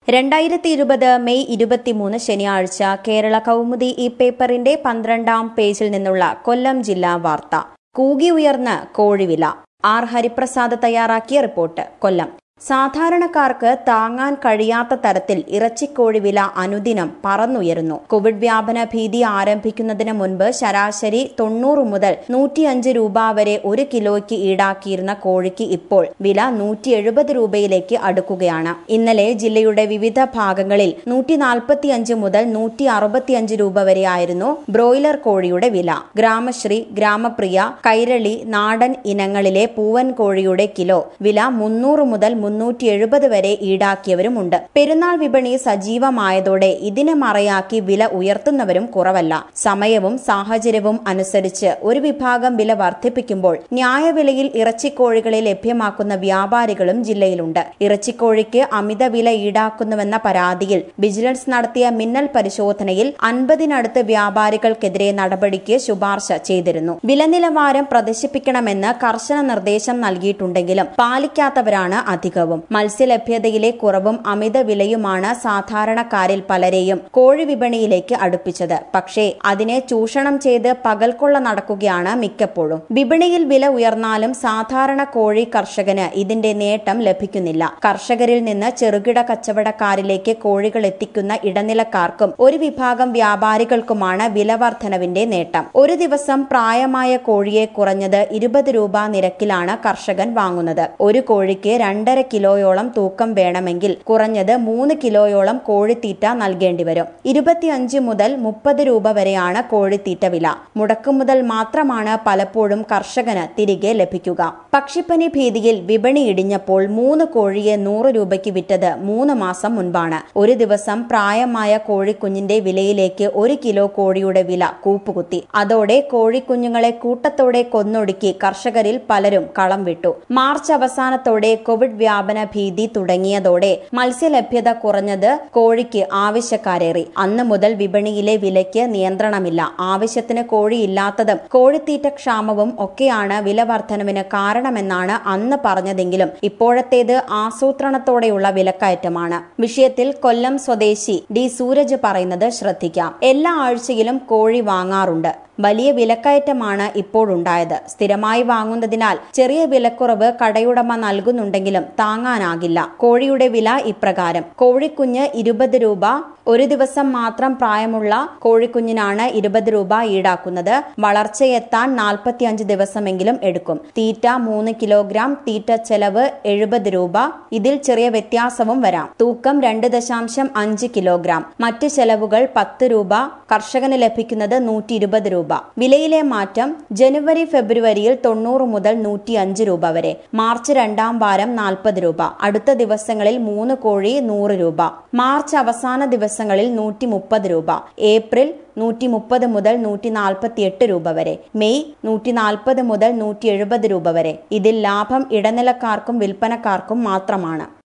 രണ്ടായിരത്തി ഇരുപത് മെയ് ഇരുപത്തിമൂന്ന് ശനിയാഴ്ച കേരള കൗമുദി ഈ പേപ്പറിന്റെ പന്ത്രണ്ടാം പേജിൽ നിന്നുള്ള കൊല്ലം ജില്ലാ വാർത്ത കൂകി ഉയർന്ന് കോഴിവില ആർ ഹരിപ്രസാദ് തയ്യാറാക്കിയ റിപ്പോർട്ട് കൊല്ലം സാധാരണക്കാർക്ക് താങ്ങാൻ കഴിയാത്ത തരത്തിൽ ഇറച്ചിക്കോഴി വില അനുദിനം പറന്നുയരുന്നു കോവിഡ് വ്യാപന ഭീതി ആരംഭിക്കുന്നതിന് മുൻപ് ശരാശരി തൊണ്ണൂറ് മുതൽ നൂറ്റിയഞ്ച് രൂപ വരെ ഒരു കിലോയ്ക്ക് ഈടാക്കിയിരുന്ന കോഴിക്ക് ഇപ്പോൾ വില നൂറ്റി എഴുപത് രൂപയിലേക്ക് അടുക്കുകയാണ് ഇന്നലെ ജില്ലയുടെ വിവിധ ഭാഗങ്ങളിൽ നൂറ്റി നാൽപ്പത്തിയഞ്ച് മുതൽ നൂറ്റി അറുപത്തിയഞ്ച് രൂപ വരെയായിരുന്നു ബ്രോയിലർ കോഴിയുടെ വില ഗ്രാമശ്രീ ഗ്രാമപ്രിയ കൈരളി നാടൻ ഇനങ്ങളിലെ പൂവൻ കോഴിയുടെ കിലോ വില മുന്നൂറ് മുതൽ മുന്നൂറ്റി എഴുപത് വരെ ഈടാക്കിയവരുമുണ്ട് പെരുന്നാൾ വിപണി സജീവമായതോടെ ഇതിനെ മറയാക്കി വില ഉയർത്തുന്നവരും കുറവല്ല സമയവും സാഹചര്യവും അനുസരിച്ച് ഒരു വിഭാഗം വില വർദ്ധിപ്പിക്കുമ്പോൾ ന്യായവിലയിൽ ഇറച്ചിക്കോഴികളെ ലഭ്യമാക്കുന്ന വ്യാപാരികളും ജില്ലയിലുണ്ട് ഇറച്ചിക്കോഴിക്ക് അമിത വില ഈടാക്കുന്നുവെന്ന പരാതിയിൽ വിജിലൻസ് നടത്തിയ മിന്നൽ പരിശോധനയിൽ അൻപതിനടുത്ത് വ്യാപാരികൾക്കെതിരെ നടപടിക്ക് ശുപാർശ ചെയ്തിരുന്നു വില നിലവാരം പ്രദർശിപ്പിക്കണമെന്ന് കർശന നിർദ്ദേശം നൽകിയിട്ടുണ്ടെങ്കിലും പാലിക്കാത്തവരാണ് അധികവും മത്സ്യലഭ്യതയിലെ കുറവും അമിത വിലയുമാണ് സാധാരണക്കാരിൽ പലരെയും കോഴി വിപണിയിലേക്ക് അടുപ്പിച്ചത് പക്ഷേ അതിനെ ചൂഷണം ചെയ്ത് പകൽക്കൊള്ള നടക്കുകയാണ് മിക്കപ്പോഴും വിപണിയിൽ വില ഉയർന്നാലും സാധാരണ കോഴി കർഷകന് ഇതിന്റെ നേട്ടം ലഭിക്കുന്നില്ല കർഷകരിൽ നിന്ന് ചെറുകിട കച്ചവടക്കാരിലേക്ക് കോഴികൾ എത്തിക്കുന്ന ഇടനിലക്കാർക്കും ഒരു വിഭാഗം വ്യാപാരികൾക്കുമാണ് വില വർധനവിന്റെ നേട്ടം ഒരു ദിവസം പ്രായമായ കോഴിയെ കുറഞ്ഞത് ഇരുപത് രൂപ നിരക്കിലാണ് കർഷകൻ വാങ്ങുന്നത് ഒരു കോഴിക്ക് രണ്ടര കിലോയോളം തൂക്കം വേണമെങ്കിൽ കുറഞ്ഞത് മൂന്ന് കിലോയോളം കോഴിത്തീറ്റ നൽകേണ്ടി വരും ഇരുപത്തിയഞ്ച് മുതൽ മുപ്പത് രൂപ വരെയാണ് കോഴിത്തീറ്റ വില മുടക്കുമുതൽ മാത്രമാണ് പലപ്പോഴും കർഷകന് തിരികെ ലഭിക്കുക പക്ഷിപ്പനി ഭീതിയിൽ വിപണി ഇടിഞ്ഞപ്പോൾ മൂന്ന് കോഴിയെ നൂറ് രൂപയ്ക്ക് വിറ്റത് മൂന്ന് മാസം മുൻപാണ് ഒരു ദിവസം പ്രായമായ കോഴിക്കുഞ്ഞിന്റെ വിലയിലേക്ക് ഒരു കിലോ കോഴിയുടെ വില കൂപ്പുകുത്തി അതോടെ കോഴിക്കുഞ്ഞുങ്ങളെ കൂട്ടത്തോടെ കൊന്നൊടുക്കി കർഷകരിൽ പലരും കളം വിട്ടു മാർച്ച് അവസാനത്തോടെ കോവിഡ് വ്യാപന ഭീതി തുടങ്ങിയതോടെ മത്സ്യലഭ്യത കുറഞ്ഞത് കോഴിക്ക് ആവശ്യക്കാരേറി അന്ന് മുതൽ വിപണിയിലെ വിലയ്ക്ക് നിയന്ത്രണമില്ല ആവശ്യത്തിന് കോഴിയില്ലാത്തതും കോഴിത്തീറ്റ ക്ഷാമവും ഒക്കെയാണ് വില വർധനവിന് കാരണമെന്നാണ് അന്ന് പറഞ്ഞതെങ്കിലും ഇപ്പോഴത്തേത് ആസൂത്രണത്തോടെയുള്ള വിലക്കയറ്റമാണ് വിഷയത്തിൽ കൊല്ലം സ്വദേശി ഡി സൂരജ് പറയുന്നത് ശ്രദ്ധിക്കാം എല്ലാ ആഴ്ചയിലും കോഴി വാങ്ങാറുണ്ട് വലിയ വിലക്കയറ്റമാണ് ഇപ്പോഴുണ്ടായത് സ്ഥിരമായി വാങ്ങുന്നതിനാൽ ചെറിയ വിലക്കുറവ് കടയുടമ നൽകുന്നുണ്ടെങ്കിലും താങ്ങാനാകില്ല കോഴിയുടെ വില ഇപ്രകാരം കോഴിക്കുഞ്ഞ് ഇരുപത് രൂപ ഒരു ദിവസം മാത്രം പ്രായമുള്ള കോഴിക്കുഞ്ഞിനാണ് ഇരുപത് രൂപ ഈടാക്കുന്നത് വളർച്ചയെത്താൻ നാൽപ്പത്തിയഞ്ച് ദിവസമെങ്കിലും എടുക്കും തീറ്റ മൂന്ന് കിലോഗ്രാം തീറ്റ ചെലവ് എഴുപത് രൂപ ഇതിൽ ചെറിയ വ്യത്യാസവും വരാം തൂക്കം രണ്ട് ദശാംശം അഞ്ച് കിലോഗ്രാം മറ്റ് ചെലവുകൾ പത്ത് രൂപ കർഷകന് ലഭിക്കുന്നത് നൂറ്റി ഇരുപത് രൂപ വിലയിലെ മാറ്റം ജനുവരി ഫെബ്രുവരിയിൽ തൊണ്ണൂറ് മുതൽ നൂറ്റി അഞ്ച് രൂപ വരെ മാർച്ച് രണ്ടാം വാരം നാൽപ്പത് രൂപ അടുത്ത ദിവസങ്ങളിൽ മൂന്ന് കോഴി നൂറ് രൂപ മാർച്ച് അവസാന ദിവസങ്ങളിൽ നൂറ്റി മുപ്പത് രൂപ ഏപ്രിൽ നൂറ്റി മുപ്പത് മുതൽ നൂറ്റി നാൽപ്പത്തി എട്ട് രൂപ വരെ മെയ് നൂറ്റി നാൽപ്പത് മുതൽ നൂറ്റി എഴുപത് രൂപ വരെ ഇതിൽ ലാഭം ഇടനിലക്കാർക്കും വിൽപ്പനക്കാർക്കും മാത്രമാണ്